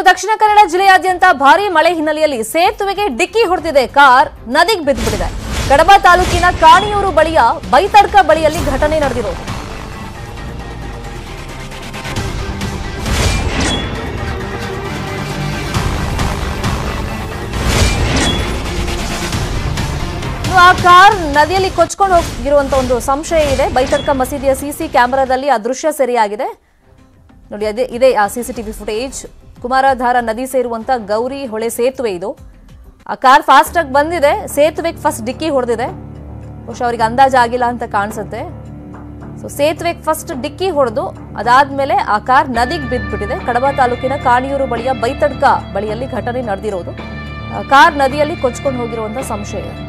ದಕ್ಷಿಣ ಕನ್ನಡ ಜಿಲ್ಲೆಯಾದ್ಯಂತ ಭಾರೀ ಮಳೆ ಹಿನ್ನೆಲೆಯಲ್ಲಿ ಸೇತುವೆಗೆ ಡಿಕ್ಕಿ ಹೊಡೆದಿದೆ ಕಾರ್ ನದಿಗೆ ಬಿದ್ದುಬಿಟ್ಟಿದೆ ಕಡಬ ತಾಲೂಕಿನ ಕಾಣಿಯೂರು ಬಳಿಯ ಬೈತಡ್ಕ ಬಳಿಯಲ್ಲಿ ಘಟನೆ ನಡೆದಿರೋದು ಇನ್ನು ಆ ಕಾರ್ ನದಿಯಲ್ಲಿ ಕೊಚ್ಕೊಂಡು ಹೋಗಿರುವಂತ ಒಂದು ಸಂಶಯ ಇದೆ ಬೈತಡ್ಕ ಮಸೀದಿಯ ಸಿಸಿ ಕ್ಯಾಮೆರಾದಲ್ಲಿ ಆ ದೃಶ್ಯ ಸೆರೆಯಾಗಿದೆ ನೋಡಿ ಅದೇ ಇದೆ ಆ ಸಿಸಿಟಿವಿ ಫುಟೇಜ್ ಕುಮಾರಧಾರ ನದಿ ಸೇರುವಂತ ಗೌರಿ ಹೊಳೆ ಸೇತುವೆ ಇದು ಆ ಕಾರ್ ಫಾಸ್ಟ್ ಆಗಿ ಬಂದಿದೆ ಸೇತುವೆಗೆ ಫಸ್ಟ್ ಡಿಕ್ಕಿ ಹೊಡೆದಿದೆ ಬಹುಶಃ ಅವ್ರಿಗೆ ಅಂದಾಜು ಆಗಿಲ್ಲ ಅಂತ ಕಾಣಿಸುತ್ತೆ ಸೊ ಸೇತುವೆಗೆ ಫಸ್ಟ್ ಡಿಕ್ಕಿ ಹೊಡೆದು ಅದಾದ್ಮೇಲೆ ಆ ಕಾರ್ ನದಿಗೆ ಬಿದ್ದುಬಿಟ್ಟಿದೆ ಕಡಬ ತಾಲೂಕಿನ ಕಾಣಿಯೂರು ಬಳಿಯ ಬೈತಡ್ಕ ಬಳಿಯಲ್ಲಿ ಘಟನೆ ನಡೆದಿರೋದು ಆ ಕಾರ್ ನದಿಯಲ್ಲಿ ಕೊಚ್ಕೊಂಡು ಹೋಗಿರುವಂತ ಸಂಶಯ ಇದೆ